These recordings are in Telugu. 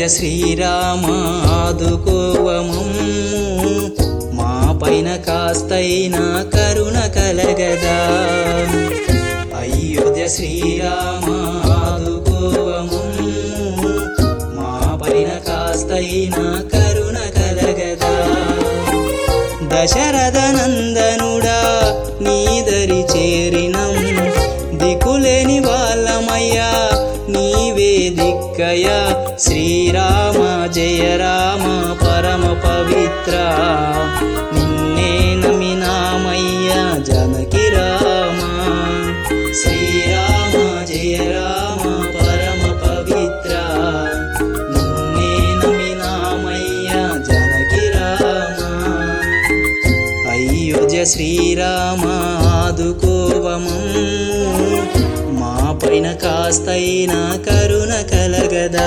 శ్రీరామ ఆదుకోవము మా పైన కాస్తైనా కరుణ కలగదా అయోధ్య శ్రీరామ ఆదుకోవము మా పైన కాస్తైనా కరుణ కలగదా దశరథ నందనుడా నీదరి చేరినం దిక్కులేని వాళ్ళమయ్యా నీవే దిక్కయ్యా శ్రీరామ జయ రామ పరమ పవిత్ర నిన్నే నమినామయ్యా జనకి రామ శ్రీరామ జయ రామ పరమ పవిత్ర నిన్నే నమినామయ్యా జనకి రామ అయోధ్య శ్రీరామ ఆదుకోవము మా పైన కాస్తైనా కరుణ కలగదా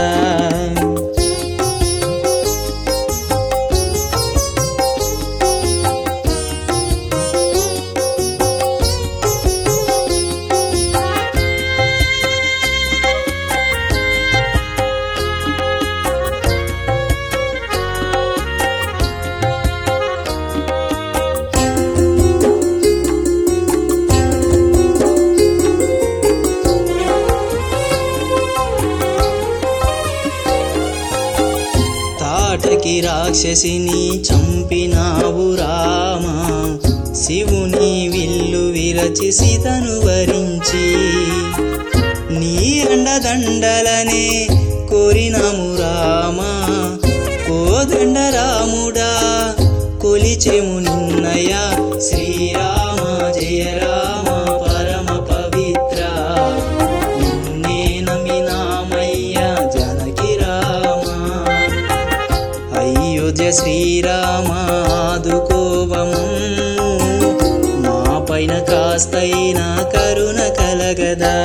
తాటకి రాక్షసిని చంపినావు రామా శివుని విల్లు విరచి సీతను వరించి నీ అండదండలనే కోరినాము రామా కోదండ రాముడా కొలిచెము నిన్నయ శ్రీరామ జయ రామ పరమ పవిత్ర నిన్నే నమినామయ్యా జనకి రామ అయోధ్య శ్రీరామ ఆదుకోవము మా పైన కాస్తైనా కరుణ కలగదా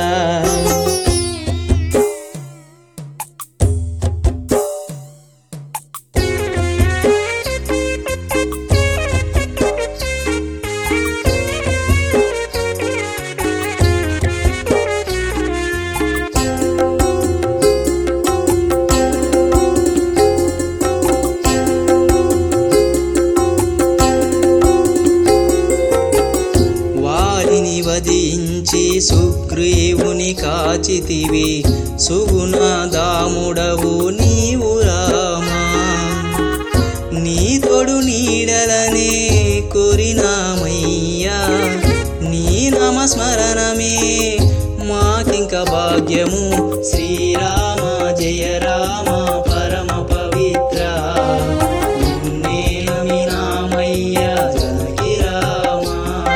వారిని వధించి సుగ్రీవుని కాచితివి సుగుణదాముడవు నీవు రామా నీ తోడు నీడలనే కోరినామయ్యా నీ నామస్మరణమే మాకింక భాగ్యము శ్రీరామ జయ రామ పరమ పవిత్ర నిన్నే నమినామయ్యా జనకి రామ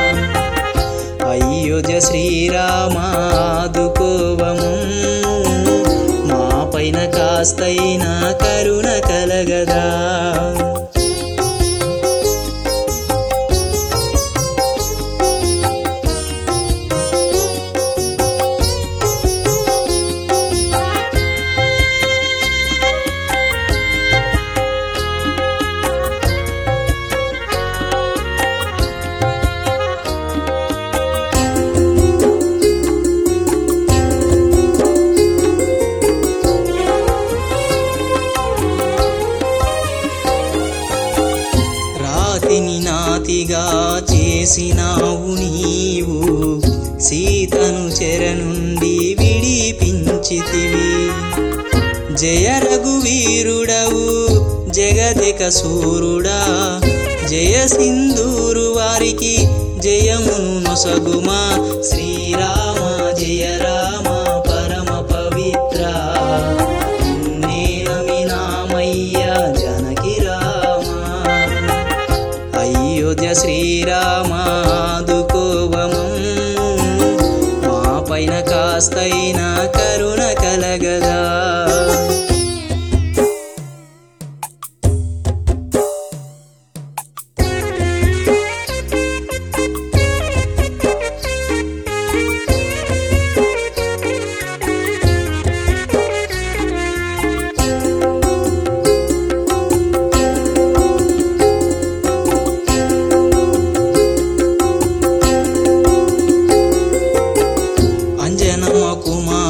అయోధ్య శ్రీరామ ఆదుకోవము మా పైన కాస్తైనా కరుణ కలగదా రాతిని నాతిగా చేసినావు నీవు సీతను చెర నుండి విడిపించితివి జయ రఘువీరుడవు జగదిక సూరుడా జయ సింధూరు వారికి జయమును నొసగుమా శ్రీరామ జయ రామ పరమ పవిత్ర నిన్నే నమినామయ్యా జనకి రామ అయోధ్య శ్రీరామ ఆదుకోవము మా పైన కాస్తైనా కరుణ కలగదా అంజనమ్మ కుమార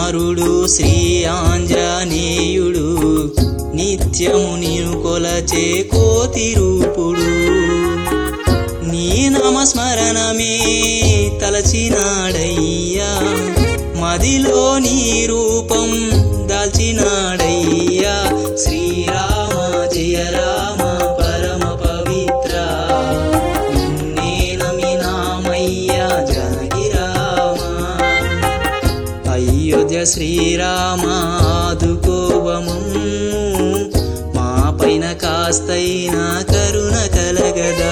నీ నామస్మరణమే తలచినాడయ్యా మదిలో నీ రూపం దాల్చినాడయ్యా శ్రీరామ జయ రామ పరమ పవిత్ర నిన్నే నమినామయ్యా జనకి రామ అయోధ్య శ్రీరామ ఆదుకోవము మా పైన కాస్తైనా కరుణ కలగదా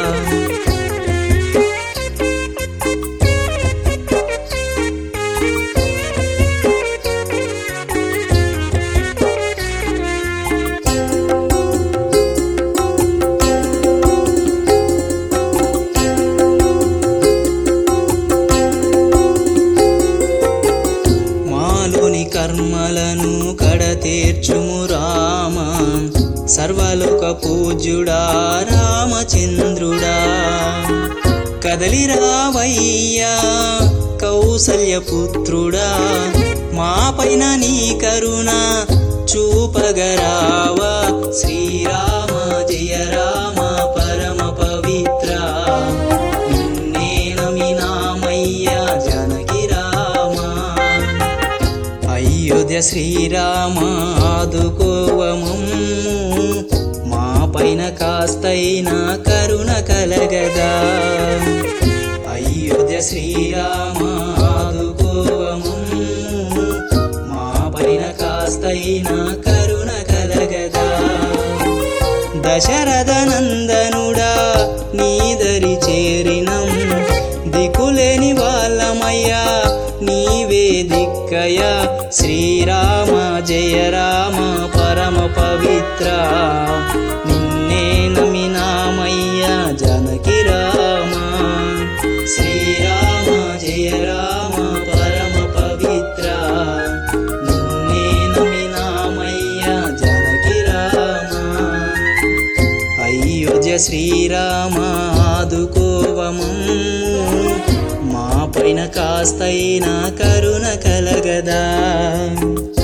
మాలోని కర్మలను కడతీర్చుము రామ సర్వలోక పూజ్యుడా రామచంద్రుడా కదలి రావయ్యా కౌసల్యపుత్రుడా మా పైన నీ కరుణ చూపగరావా శ్రీరామ జయ రామ పరమ పవిత్ర నిన్నే నమినామయ్యా జనకి రామ అయోధ్య శ్రీరామ ఆదుకోవము మా పైన కాస్తైనా కరుణ కలగదా అయోధ్య శ్రీరామ ఆదుకోవము మా పైన కాస్తైనా కరుణ కలగదా దశరథ నందనుడా నీదరి చేరినం దిక్కులేని వాళ్ళమయ్యా నీవే దిక్కయ్యా శ్రీరామ జయ రామ పరమ పవిత్ర నిన్నే నమినామయ్యా జనకి రామ శ్రీరామ జయ రామ పరమ పవిత్ర నిన్నే నమినామయ్యా జనకి రామ అయోధ్య శ్రీరామ ఆదుకోవము మా పైన కాస్తైనా కరుణ కలగదా